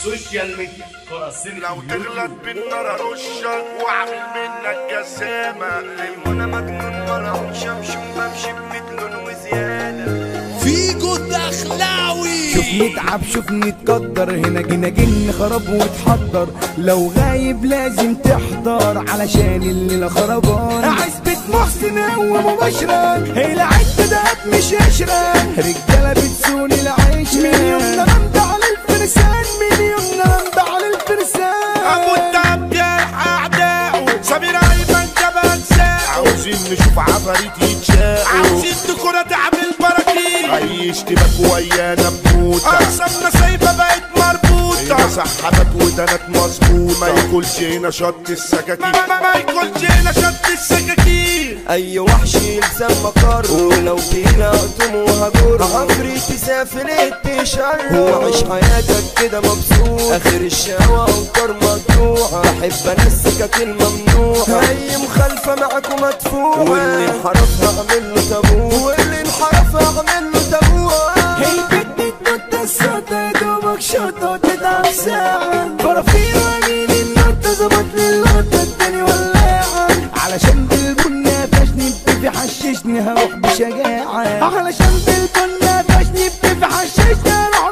سوشيال ميديا قراصنة لو تغلط بالنار ارشك واعمل منك جسامة المنى مجنون ملعون شمشون بمشي بمثلون وزيادة فيجو الدخلاوي شوف نتعب شوف نتقدر هنا جينا جن خراب وتحضر لو غايب لازم تحضر علشان الليلة خربان عزبة محسن هو مباشرة هي لعبت دهب مش قشرة رجالة بتسون العيش مليون رمد على الفرسان مليون رمد على الفرسان ابو الدهب جرح اعدائه سمير ايمن جبل ساعه عاوزين نشوف عفاريت يتشاقوا عاوزين دكورة تعمل براكين اي اشتباك ويانا بموتة اقسامنا سايبة بقت مربوطة هنا سحبات ودنات مظبوطة ما ياكلش هنا شط السكاكين ما, ما ياكلش هنا شط السكاكين اي وحش يلزم مقر ولو فينا اقطم وهجر عفريتي سافلت تشر وعيش حياتك كده مبسوط اخر الشقاوة اوتار مقطوعة بحب انسكك الممنوعة اي مخالفة معاكم مدفوعة واللي انحرف هعمل له تابوت واللي انحرف هعمل له تابوت البت تنط الصوت يا دوبك شوطة وتتعب ساعة فرافير وامين النط ظبط لي اللقطة التاني ولاعة علشان بالبن قفشني بتفي حششني هروح بشجاعة علشان بالبن قفشني بتفي حششني هروح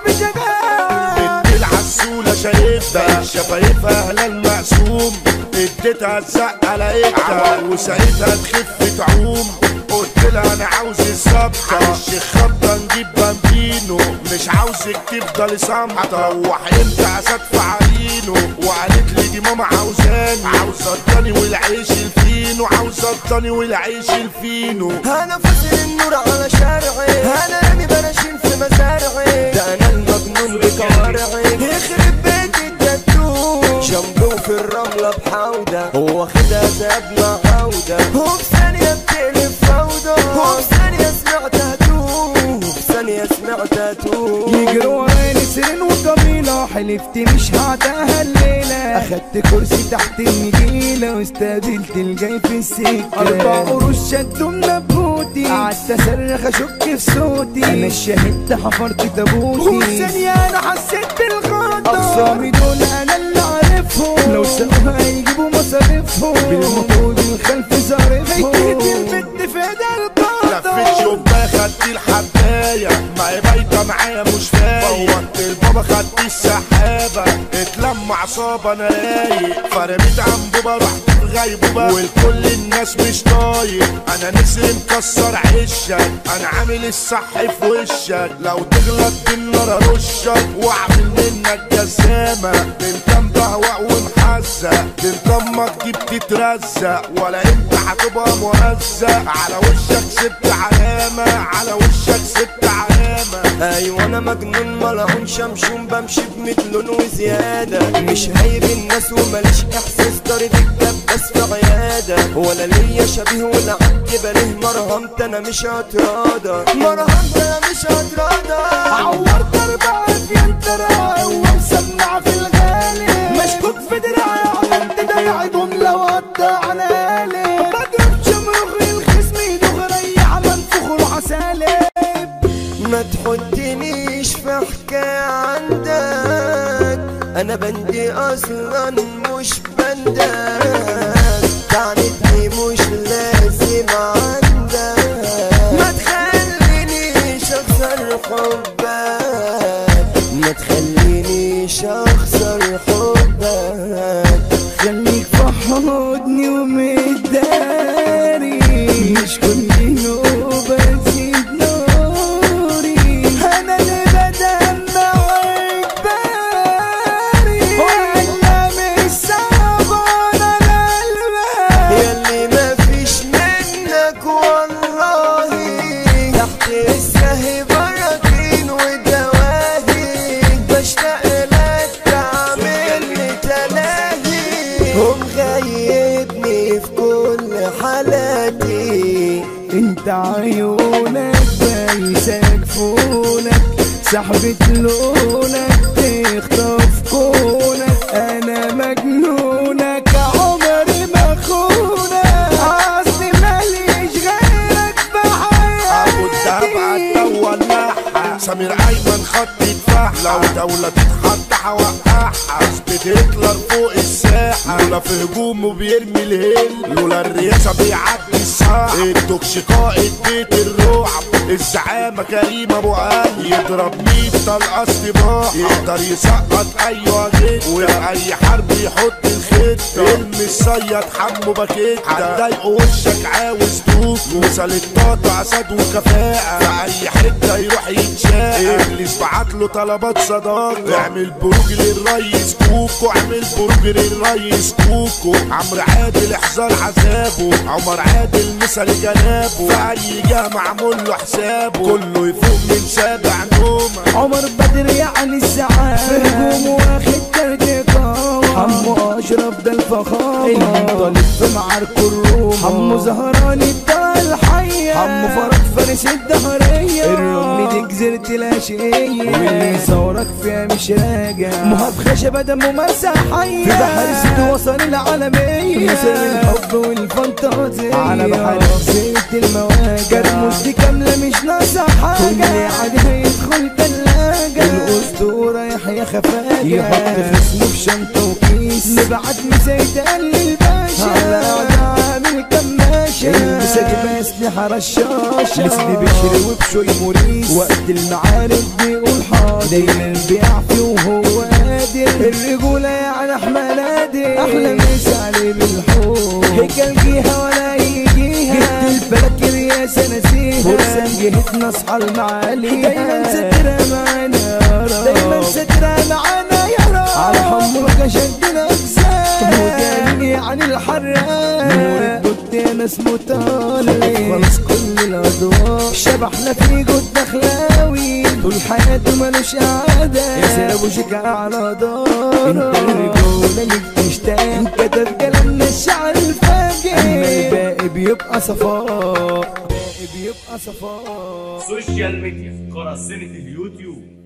بشجاعة بنت العسولة شايفها شفايفها هلال مقسوم اديتها الزقة لقيتها وساعتها تخف تعوم قلت لها انا عاوز الظبطة الشيخ خبطة نجيب بامبينو مش عاوزك تفضلي صامتة وحلمت هتدفع عينه وقالت لي دي ماما عاوزاني عاوزة الضاني والعيش الفينو عاوزة الضاني والعيش الفينو انا فاصل النور على شارعي انا رامي بلاشين في مزارعي ده انا المجنون بكوارعي يخرب بيت التاتو جنبه في الرملة بحودة هو خدها زاب مع عودة هو في ثانية بتقلب فوضى هو في ثانية سمعتها تو في ثانية سمعتها تو يجروا ورايا نسرين وجميلة حلفت مش هعتها الليلة أخدت كرسي تحت النجيلة واستقبلت الجاي في السكة أربع قروش شدوا منبوتي قعدت أصرخ أشك في صوتي أنا الشهدت حفرت تابوتي وفي ثانية أنا حسيت بالخطر أقسامي دول أنا اللي عارفهم لو سابوها هيجيبوا مصاريفهم بالمقود الخلف ظارفهم هيجي البت في ايدها لفيت القطر شباك خدت الحباية ما هي بايتة معايا مش فايق فوقت البابا خدت السحابة اتلم عصابة انا رايق فرميت عنبوبة رحت في غيبوبة والكل الناس مش طايق انا نسر مكسر عشك انا عامل الصح في وشك لو تغلط بالنار ارشك واعمل منك جزامة انت مبهوأ ومحزق انت امك دي بتترزق ولا انت هتبقى مهزق على وشك سبت علامة على وشك سبت علامة ايوه انا مجنون ملعون شمشون بمشي بمثلون وزياده مش هايب الناس وماليش احساس طريق الدبس في عياده ولا ليا شبيه ولا عندي بليه مرهمت انا مش هتراضى مرهمت انا مش هتراضى عورت اربعة في انترا ومسمع في الغالي مشكوك في دراعي علمت دراعي جملة وقطعنا لي بضرب شمرخ الخصم دغري منفوخ وعسالي ما تحطنيش في حكاية عندك انا بندي اصلا مش بندك تعنتني مش لازم عندك ما تخلينيش اخسر حبك ما تخلينيش اخسر حبك خليك في حضني ومداري مش كل نوبة تزيد نوري أنا اللي بدمع إجباري ولا مش صعبان على البال ياللي مفيش منك والله تحت السهي براكين ودواهي بشتاق لك تعملني تلاهي ومغيبني في كل حالاتي انت عيونك بايسك فونك سحبة لونك تخطف كونك انا مجنونك عمري ما خونك اصلي ماليش غيرك ابو الدهب بحياتي عدى ولعها سمير ايمن خط يدفع لو دولة تتحط وقعها اثبت هتلر فوق الساحة لولا في هجومه بيرمي الهيل لولا الرئاسة بيعدي الساعة الدكش قائد بيت الرعب الزعامة كريم ابو علي يضرب ميت طلقة استباحة يقدر يسقط ايوه جد وفي اي حرب يحط الخطة المصيد حمو باكيت هتضايقه وشك عاوز دوك وصل الطاطا عسد وكفاءة في اي حتة يروح يتشاق ابليس بعت له طلبات صداقة اعمل بروج للريس كوكو اعمل بروج للريس كوكو عمرو عادل احذر عذابه عمر عادل مثل جنابه في اي جهة معمول له حسابه كله يفوق من سابع نومه عمر بدر يعني السعادة في هجوم واخد ترد قامة حمو اشرف ده الفخامة المنطلق في معارك الروم حمو زهران الدار الحية حمو فرج فارس الدهرية الرمل دي جزيرة الاشقية واللي ثورك فيها مش راجع مهاب خشبة دمه مسح حية في بحر سيد وصل العالمية مثل الحب والفانتازية على بحر زيت المواجع كرموز دي كاملة مش ناقصة حاجة كل عادي هيدخل تلاجة الأسطورة يحيى خفاجة يحط خصمه في شنطة وكيس نبعت مسايد قال الباشا على عامل كماشة المساجد أسلحة رشاشة مثل بشري وبشوي موريس وقت المعارك بيقول حاضر دايما بيعفي وهو قادر الرجولة يعني أحمد نادر أحلى مسا عليه بالحب هيك الجيها ولا يجيها جبت الفلك الرياسة نسيها فرصة جهتنا اصحى المعالي دايما سترها معانا يا رب دايما سترها معانا يا رب على حمرك شد الأجزاء مجاني عن الحراق نور الدود يا ناس مطالع خلاص كل الأضواء شبحنا في جود دخلاوي طول حياته ملوش عادة يا سير أبو شجاع على دار انت الرجولة اللي بتشتاق كتب كلامنا الشعر الفاجر أما الباقي بيبقى صفاء الباقي بيبقى صفاء سوشيال ميديا قراصنة اليوتيوب